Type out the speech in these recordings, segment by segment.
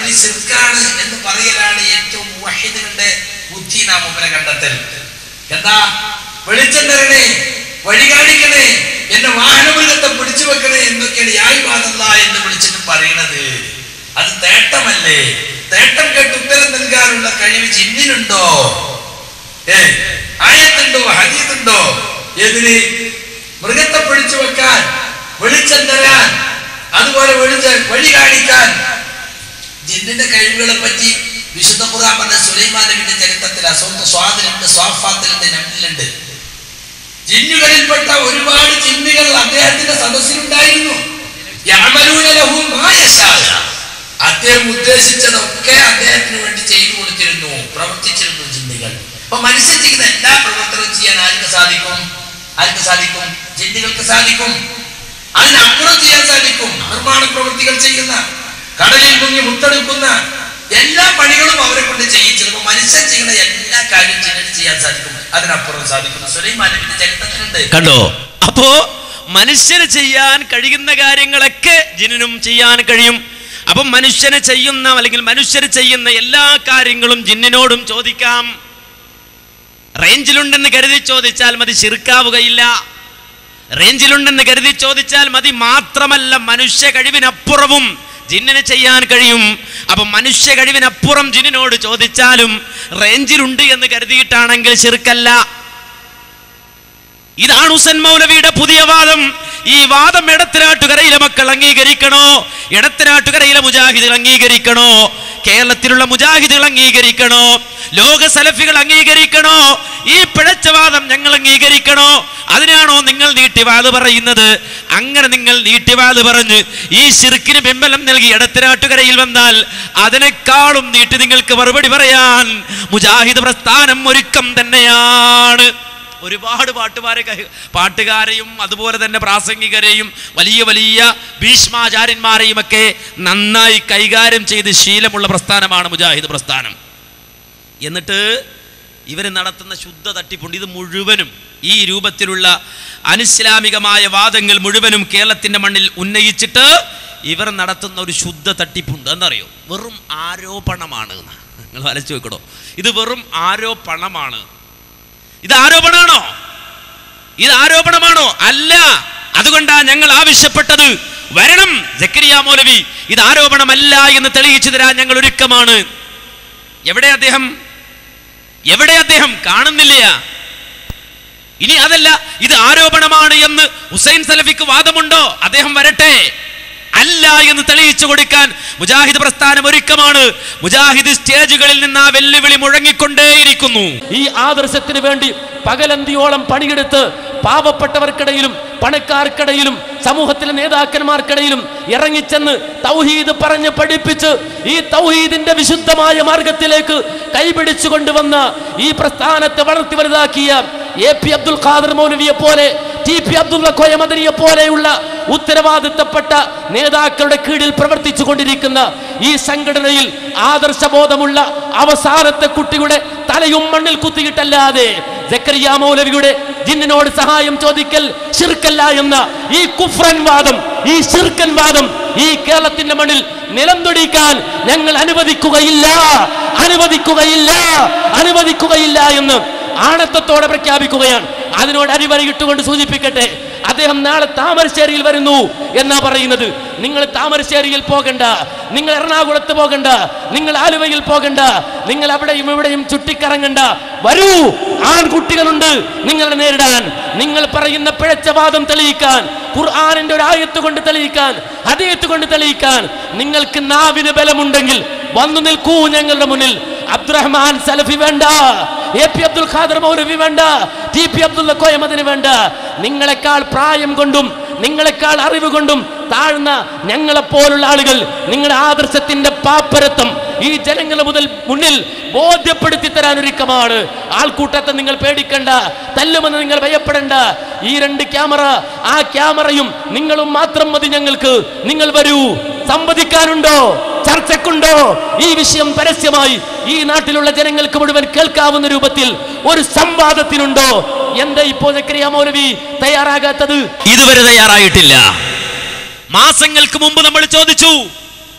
സംഗതി ശിർക്കാണ് എന്ന് പറയലാണ് ഏറ്റവും മുവഹിദുകളുടെ ബുദ്ധി നാം മുമ്പിനെ കണ്ടെത്തൽ എന്താ വെളിച്ചം തരണേ വഴി കാണിക്കണേ എന്റെ വാഹനമൃഗത്തെ പിടിച്ചു വെക്കണേ എന്നൊക്കെയാണ് യായ്വാദല്ല എന്ന് വിളിച്ചിട്ട് പറയണത് അത് തേട്ടമല്ലേ തേട്ടം കേട്ട് ഉത്തരം നൽകാനുള്ള കഴിവ് ജിന്നിനുണ്ടോ ഏ ആയത്തുണ്ടോ ഹദീത്തുണ്ടോ എതിന് മൃഗത്തെ പിടിച്ചു വെക്കാൻ വെളിച്ചം തരാൻ അതുപോലെ വെളിച്ച വഴി കാണിക്കാൻ ജിന്നിന്റെ കഴിവുകളെ പറ്റി വിശുദ്ധ ഖുർആൻ പറഞ്ഞ സുലൈമാൻ നബിന്റെ ചരിത്രത്തിൽ സ്വന്തം സ്വാതിലുണ്ട് സ്വാഫാത്തിലുണ്ട് നമ്മിലുണ്ട് ജിന്നുകളിൽപ്പെട്ട ഒരുപാട് ജിന്നുകൾ അദ്ദേഹത്തിന്റെ സദസ്സിലുണ്ടായിരുന്നു യഅമലൂന ലഹു മാ യശാ. അദ്ദേഹം ഉദ്ദേശിച്ചതൊക്കെ അദ്ദേഹത്തിന് വേണ്ടി ചെയ്തു കൊടുത്തിരുന്നു പ്രവർത്തിച്ചിരുന്നു ജിന്നുകൾ അപ്പൊ മനുഷ്യൻ ചെയ്യുന്ന എല്ലാ പ്രവർത്തനവും ചെയ്യാൻ ആർക്ക് സാധിക്കും ആർക്ക് സാധിക്കും ജിന്നുകൾക്ക് സാധിക്കും അതിനപ്പുറം ചെയ്യാൻ സാധിക്കും നിർമ്മാണ പ്രവൃത്തികൾ ചെയ്യുന്ന കടലിൽ മുങ്ങി മുത്തെടുക്കുന്ന എല്ലാ പണികളും അവരെ കൊണ്ട് ചെയ്യിച്ചത് അപ്പൊ മനുഷ്യൻ ചെയ്യുന്ന എല്ലാ കാര്യവും ജിന്നിന് ചെയ്യാൻ സാധിക്കും അതിനപ്പുറം സാധിക്കും സുലൈമാൻ നബിന്റെ ചരിത്രത്തിലുണ്ട് കണ്ടോ അപ്പോ മനുഷ്യന് ചെയ്യാൻ കഴിയുന്ന കാര്യങ്ങളൊക്കെ ജിന്നിനും ചെയ്യാൻ കഴിയും അപ്പം മനുഷ്യന് ചെയ്യുന്ന അല്ലെങ്കിൽ മനുഷ്യർ ചെയ്യുന്ന എല്ലാ കാര്യങ്ങളും ജിന്നിനോടും ചോദിക്കാം റേഞ്ചിലുണ്ടെന്ന് കരുതി ചോദിച്ചാൽ മതി ശിർക്കാവുകയില്ല റേഞ്ചിലുണ്ടെന്ന് കരുതി ചോദിച്ചാൽ മതി മാത്രമല്ല മനുഷ്യ കഴിവിനപ്പുറവും ജിന്നിന് ചെയ്യാൻ കഴിയും അപ്പൊ മനുഷ്യ കഴിവിനപ്പുറം ജിന്നിനോട് ചോദിച്ചാലും റേഞ്ചിലുണ്ട് എന്ന് കരുതിയിട്ടാണെങ്കിൽ ശിർക്കല്ല ഇതാണ് ഹുസൻ മൗലവിയുടെ പുതിയ വാദം ഈ വാദം ഇടത്തനാട്ടുകരയിലെ മക്കൾ അംഗീകരിക്കണോ ഇടത്തനാട്ടുകരയിലെ മുജാഹിദുകൾ അംഗീകരിക്കണോ കേരളത്തിലുള്ള മുജാഹിദുകൾ അംഗീകരിക്കണോ ലോക സലഫികൾ അംഗീകരിക്കണോ ഈ പിഴച്ച വാദം ഞങ്ങൾ അംഗീകരിക്കണോ അതിനാണോ നിങ്ങൾ നീട്ടിവാത് പറയുന്നത് അങ്ങനെ നിങ്ങൾ നീട്ടിവാത് പറഞ്ഞ് ഈ ശിർക്കിന് പിമ്പലം നൽകി ഇടത്തനാട്ടുകരയിൽ വന്നാൽ അതിനേക്കാളും നീട്ടി നിങ്ങൾക്ക് മറുപടി പറയാൻ മുജാഹിദ് പ്രസ്ഥാനം ഒരുക്കം തന്നെയാണ് ഒരുപാട് പാട്ടുകാരെ പാട്ടുകാരെയും അതുപോലെ തന്നെ പ്രാസംഗികരെയും വലിയ വലിയ ഭീഷ്മാചാര്യന്മാരെയും ഒക്കെ നന്നായി കൈകാര്യം ചെയ്ത് ശീലമുള്ള പ്രസ്ഥാനമാണ് മുജാഹിദ് പ്രസ്ഥാനം എന്നിട്ട് ഇവർ നടത്തുന്ന ശുദ്ധ തട്ടിപ്പുണ്ട് ഇത് മുഴുവനും ഈ രൂപത്തിലുള്ള അനിസ്ലാമികമായ വാദങ്ങൾ മുഴുവനും കേരളത്തിൻ്റെ മണ്ണിൽ ഉന്നയിച്ചിട്ട് ഇവർ നടത്തുന്ന ഒരു ശുദ്ധ തട്ടിപ്പുണ്ട് എന്നറിയോ വെറും ആരോപണമാണ് നിങ്ങൾ വലച്ചു വെക്കണോ ഇത് വെറും ആരോപണമാണ് ഇത് ആരോപണമാണോ ഇത് ആരോപണമാണോ അല്ല അതുകൊണ്ടാ ഞങ്ങൾ ആവശ്യപ്പെട്ടത് വരണം ജക്കരിയ മൗലവി ഇത് ആരോപണമല്ല എന്ന് തെളിയിച്ചു തരാൻ ഞങ്ങൾ ഒരുക്കമാണ് എവിടെ അദ്ദേഹം എവിടെ അദ്ദേഹം കാണുന്നില്ല ഇനി അതല്ല ഇത് ആരോപണമാണ് എന്ന് ഹുസൈൻ സലഫിക്ക് വാദമുണ്ടോ അദ്ദേഹം വരട്ടെ അല്ല എന്ന് തെളിയിച്ചു കൊടുക്കാൻ മുജാഹിദ് പ്രസ്ഥാനം ഒരുക്കമാണ് മുജാഹിദ് സ്റ്റേജുകളിൽ നിന്ന് ആ വെല്ലുവിളി മുഴങ്ങിക്കൊണ്ടേയിരിക്കുന്നു ഈ ആദർശത്തിന് വേണ്ടി പകലന്തിയോളം പണിയെടുത്ത് പാവപ്പെട്ടവർക്കിടയിലും പണക്കാർക്കിടയിലും സമൂഹത്തിലെ നേതാക്കന്മാർക്കിടയിലും ഇറങ്ങിച്ചെന്ന് തൗഹീദ് പറഞ്ഞ് പഠിപ്പിച്ച് ഈ തൗഹീദിന്റെ വിശുദ്ധമായ മാർഗത്തിലേക്ക് കൈപിടിച്ചു കൊണ്ടുവന്ന ഈ പ്രസ്ഥാനത്തെ വളർത്തി വലുതാക്കിയ എ പി അബ്ദുൽ ഖാദർ മൗലവിയെ പോലെ ടി പി അബ്ദുള്ള കോയ മദനിയെ പോലെയുള്ള ഉത്തരവാദിത്തപ്പെട്ട നേതാക്കളുടെ കീഴിൽ പ്രവർത്തിച്ചു കൊണ്ടിരിക്കുന്ന ഈ സംഘടനയിൽ ആദർശബോധമുള്ള അവസാനത്തെ കുട്ടിയുടെ തലയും മണ്ണിൽ കുത്തിയിട്ടല്ലാതെ ജക്കരിയ മൗലവിയുടെ ജിന്നിനോട് സഹായം ചോദിക്കൽ ശിർക്കല്ല എന്ന ഈ കുഫ്രൻ വാദം ഈ ശിർക്കൻ വാദം ഈ കേരളത്തിന്റെ മണ്ണിൽ നിലംതൊടിക്കാൻ ഞങ്ങൾ അനുവദിക്കുകയില്ല അനുവദിക്കുകയില്ല അനുവദിക്കുകയില്ല എന്ന് ആണത്തത്തോടെ പ്രഖ്യാപിക്കുകയാണ് അതിനോട് അരിവരയിട്ടുകൊണ്ട് സൂചിപ്പിക്കട്ടെ അദ്ദേഹം നാളെ താമരശ്ശേരിയിൽ വരുന്നു എന്നാ പറയുന്നത് നിങ്ങൾ താമരശ്ശേരിയിൽ പോകണ്ട നിങ്ങൾ എറണാകുളത്ത് പോകണ്ട നിങ്ങൾ ആലുവയിൽ പോകണ്ട നിങ്ങൾ അവിടെയും ഇവിടെയും ചുറ്റിക്കറങ്ങണ്ട വരൂ ആൺകുട്ടികളുണ്ട് നിങ്ങളെ നേരിടാൻ നിങ്ങൾ പറയുന്ന പിഴച്ച വാദം തെളിയിക്കാൻ ഖുർആാനിന്റെ ഒരു ആയത്ത് കൊണ്ട് തെളിയിക്കാൻ ഹദീയത്ത് കൊണ്ട് തെളിയിക്കാൻ നിങ്ങൾക്ക് നാവിന് ബലമുണ്ടെങ്കിൽ വന്നു നിൽക്കൂ ഞങ്ങളുടെ മുന്നിൽ അബ്ദുറഹ്മാൻ സലഫി വേണ്ട എ പി അബ്ദുൽ ഖാദർ മൗലവി വേണ്ട ടി പി അബ്ദുള്ള കോയമദിന് വേണ്ട നിങ്ങളെക്കാൾ പ്രായം കൊണ്ടും നിങ്ങളെക്കാൾ അറിവ് കൊണ്ടും താഴ്ന്ന ഞങ്ങളെപ്പോലുള്ള ആളുകൾ നിങ്ങളുടെ ആദർശത്തിന്റെ പാപ്പരത്വം ഈ ജനങ്ങളെ മുതൽ മുന്നിൽ ബോധ്യപ്പെടുത്തി തരാൻ ഒരുക്കമാണ് ആൾക്കൂട്ടത്തെ നിങ്ങൾ പേടിക്കണ്ട തല്ലുമെന്ന് നിങ്ങൾ ഭയപ്പെടണ്ട ഈ രണ്ട് ക്യാമറ ആ ക്യാമറയും നിങ്ങളും മാത്രം മതി ഞങ്ങൾക്ക് നിങ്ങൾ വരൂ സംവദിക്കാനുണ്ടോ ചർച്ചക്കുണ്ടോ ഈ വിഷയം പരസ്യമായി ഈ നാട്ടിലുള്ള ജനങ്ങൾക്ക് മുഴുവൻ കേൾക്കാവുന്ന രൂപത്തിൽ ഒരു സംവാദത്തിനുണ്ടോ എന്താ ഇപ്പോ ജക്കരിയ മൗലവി തയ്യാറാകാത്തത് ഇതുവരെ തയ്യാറായിട്ടില്ല മാസങ്ങൾക്ക് മുമ്പ് നമ്മൾ ചോദിച്ചു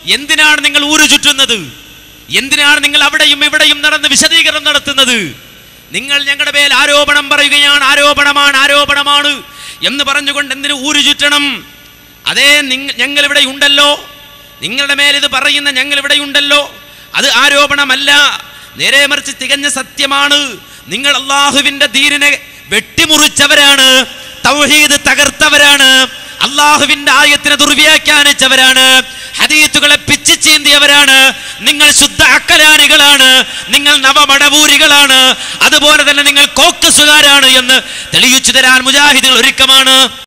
എന്തിനാണ് നിങ്ങൾ ഊരു ചുറ്റുന്നത് എന്തിനാണ് നിങ്ങൾ അവിടെയും ഇവിടെയും നടന്ന് വിശദീകരണം നടത്തുന്നത് നിങ്ങൾ ഞങ്ങളുടെ മേൽ ആരോപണം പറയുകയാണ് ആരോപണമാണ് ആരോപണമാണ് എന്ന് പറഞ്ഞുകൊണ്ട് എന്തിനു ഊരു ചുറ്റണം അതേ നിങ്ങ ഞങ്ങൾ ഇവിടെ ഉണ്ടല്ലോ നിങ്ങളുടെ മേൽ ഇത് പറയുന്ന ഞങ്ങൾ ഇവിടെ ഉണ്ടല്ലോ അത് ആരോപണമല്ല നേരെ മറിച്ച് തികഞ്ഞ സത്യമാണ് നിങ്ങൾ അള്ളാഹുവിന്റെ ദീനിനെ വെട്ടിമുറിച്ചവരാണ് തൗഹീദ് തകർത്തവരാണ് അള്ളാഹുവിന്റെ ആയത്തിനെ ദുർവ്യാഖ്യാനിച്ചവരാണ് ഹദീത്തുകളെ പിച്ചു ചീന്തിയവരാണ് നിങ്ങൾ ശുദ്ധ അക്കലാനികളാണ് നിങ്ങൾ നവമടവൂരികളാണ് അതുപോലെ തന്നെ നിങ്ങൾ കോക്കസുകാരാണ് എന്ന് തെളിയിച്ചു തരാൻ മുജാഹിദുകൾ ഒരുക്കമാണ്